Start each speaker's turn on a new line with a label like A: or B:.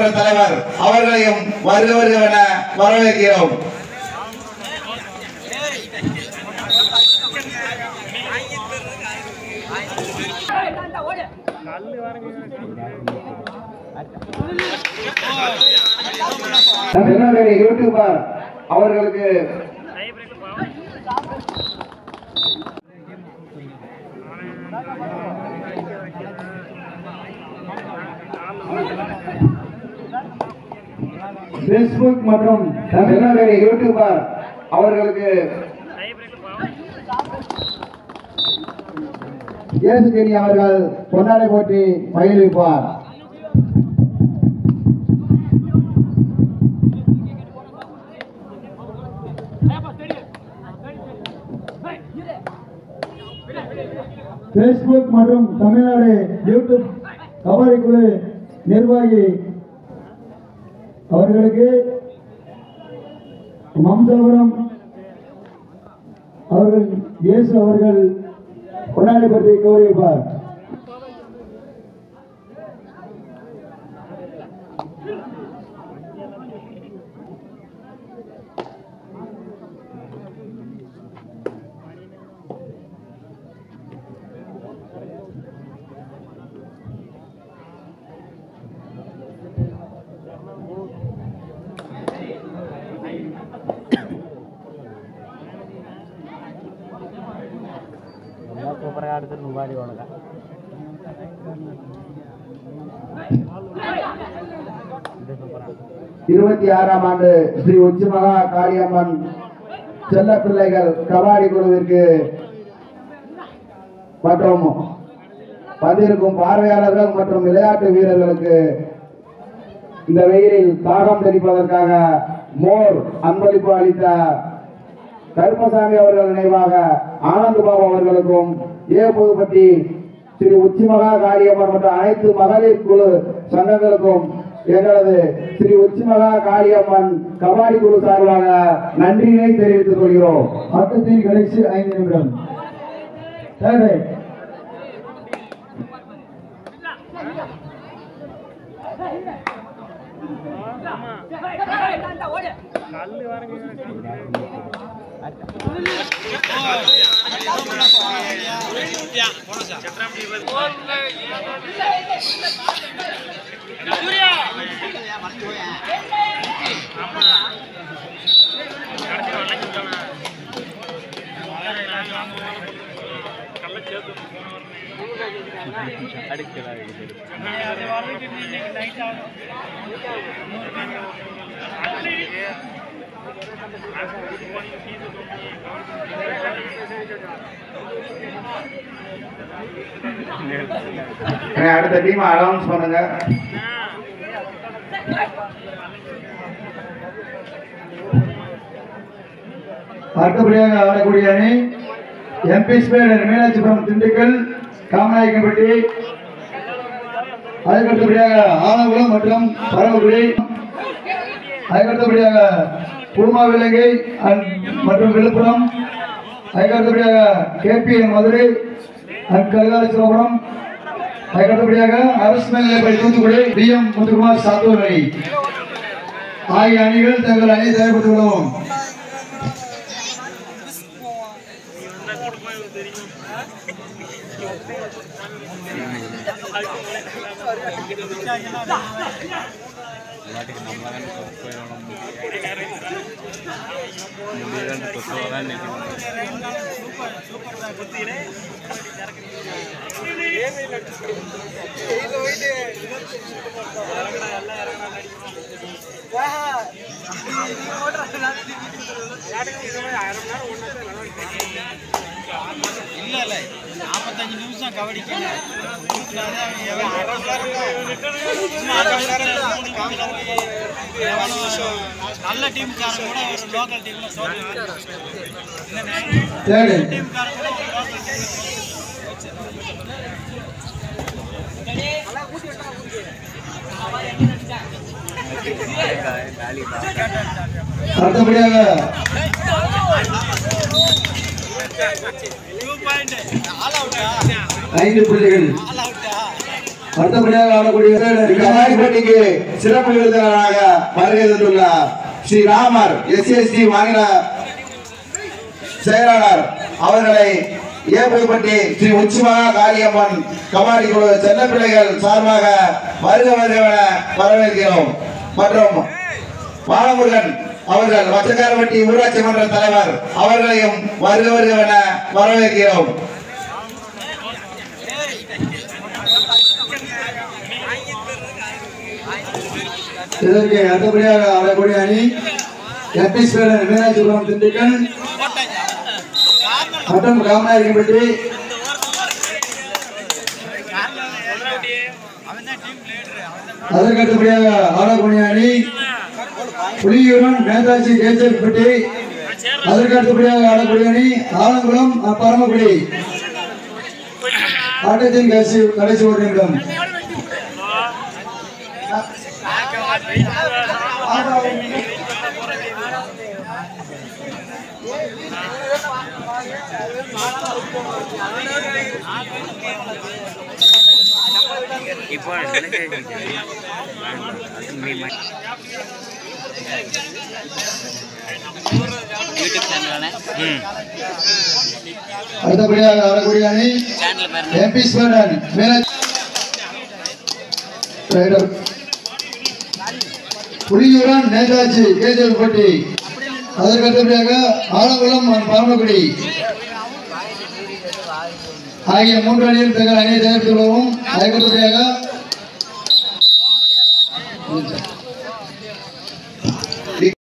A: தலைவர் அவர்களையும் வருக வருகவென வரவேற்கிறோம் என்னுடைய யூடியூபர் அவர்களுக்கு பேஸ்புக் மற்றும் தமிழ்நாடு யூடியூபர் அவர்களுக்கு இயேசுகிரி அவர்கள் பொன்னாடை போற்றி மகிழ்விப்பார்
B: ஃபேஸ்புக் மற்றும் தமிழ்நாடு யூடியூப் கபடி குழு நிர்வாகி அவர்களுக்கு மம்சாபுரம் அவர்கள் இயேசு அவர்கள் கொண்டாடி பற்றி கௌரவிப்பார்
C: சூப்பராக எடுத்துட்டு முன்னாடி ஓடுங்க இது சூப்பராக
A: இருபத்தி ஆறாம் ஆண்டு ஸ்ரீ உச்சிமகா காளியம்மன் செல்ல பிள்ளைகள் கபாடி குழுவிற்கு மற்றும் வந்திருக்கும் பார்வையாளர்கள் மற்றும் விளையாட்டு வீரர்களுக்கு இந்த வெயிலில் தாகம் தெரிப்பதற்காக மோர் அன்பளிப்பு அளித்த கருப்பசாமி அவர்கள் நினைவாக ஆனந்த் பாபு அவர்களுக்கும் ஏ புதுப்பட்டி ஸ்ரீ உச்சிமகா காளியம்மன் மற்றும் அனைத்து மகளிர் குழு சங்கங்களுக்கும் எங்களது ஸ்ரீ உச்சிமகா காளியம்மன் கபாடி குழு சார்பாக நன்றியினை தெரிவித்துக் கொள்கிறோம்
B: ஆட்டத்தின் கடைசி ஐந்து நிமிடம் Third right.
A: அடுத்த டீம் அனௌன்ஸ் பண்ணுங்க
B: அடுத்தபடியாக ஆடக்கூடிய அணி எம்பி ஸ்பேடர் மீனாட்சிபுரம் திண்டுக்கல் காமநாயக்கன்பட்டி அதுக்கடுத்தபடியாக ஆனகுளம் மற்றும் பரமக்குடி அதுக்கடுத்தபடியாக பூமாவிலங்கை அண்ட் மற்றும் விழுப்புரம் அதுக்கடுத்தபடியாக கேபிஎன் மதுரை அண்ட் கல்காலேஸ்வரம் அதுக்கடுத்தபடியாக அரசு மேல்நிலைப்பள்ளி தூத்துக்குடி பி எம் முத்துக்குமார் சாத்தூர் அணி ஆகிய அணிகள் தங்கள் அணியை தயார்படுத்திக் கொள்ளவும்
C: எல்லாத்துக்கும் நம்மளாக போயிடணும் முடியலன்னு கொசுவாக நிற்கணும்
D: இல்ல இல்ல நாற்பத்தஞ்சு நிமிஷம் கபடிக்கு நல்ல டீம்காரன் கூட ஒரு லோக்கல் டீம்ல
B: தேர்டு
D: டீம்காரன் கூட ஒரு லோக்கல்
B: அடுத்தபடியாக
D: டூ பாயிண்ட் ஆல் அவுட்டா
B: ஐந்து புள்ளிகள்
D: ஆல் அவுட்டா
B: அடுத்தபடியாக ஆடக்கூடிய
A: கபாடி போட்டிக்கு சிறப்பு விருந்தினராக வருகை தந்துள்ளார் ஸ்ரீ ராமர் எஸ்எஸ்டி மாநில செயலாளர் அவர்களை ஏற்படுத்தி ஸ்ரீ உச்சிமகா காளியம்மன் கபாடி குழு செல்ல பிள்ளைகள் சார்பாக வருக வருக என வரவேற்கிறோம் மற்றும் பாலமுருகன் அவர்கள் வச்சக்காரப்பட்டி ஊராட்சி மன்ற தலைவர் அவர்களையும் வருக வருக என வரவேற்கிறோம்
B: இதற்கு அடுத்தபடியாக ஆடக்கூடிய அணி எம்பி ஸ்பேரன் மீனாட்சிபுரம் திண்டுக்கல் மற்றும் காமநாயக்கன்பட்டி
D: அவன் தான் டீம் லீடர் அவன்
B: அதற்கு அடுத்தபடியாக ஆடக்கூடிய அணி புலியூரன் நேதாஜி கேச்சப்பட்டி அதற்கு அடுத்தபடியாக ஆடக்கூடிய அணி ஆலங்குளம் பரமக்குடி ஆட்டத்தின் கடைசி கடைசி ஒரு நிமிடம்
C: இப்போ మీ యూట్యూబ్ ఛానల్
B: அடுத்தபடியாக ஆடக்கூடிய அணி
C: ఛానల్ పేరు
B: எம்பி ஸ்பேரன் மீனாட்சி ரைடர். புலியூரன் நேதாஜி கேஜல்பட்டி அதற்கு அடுத்தபடியாக ஆலங்குளம் பரமக்குடி ஆகிய மூன்று அணியில் தங்கள் அணியை தயாரித்துள்ளவும் அதற்கு அடுத்தபடியாக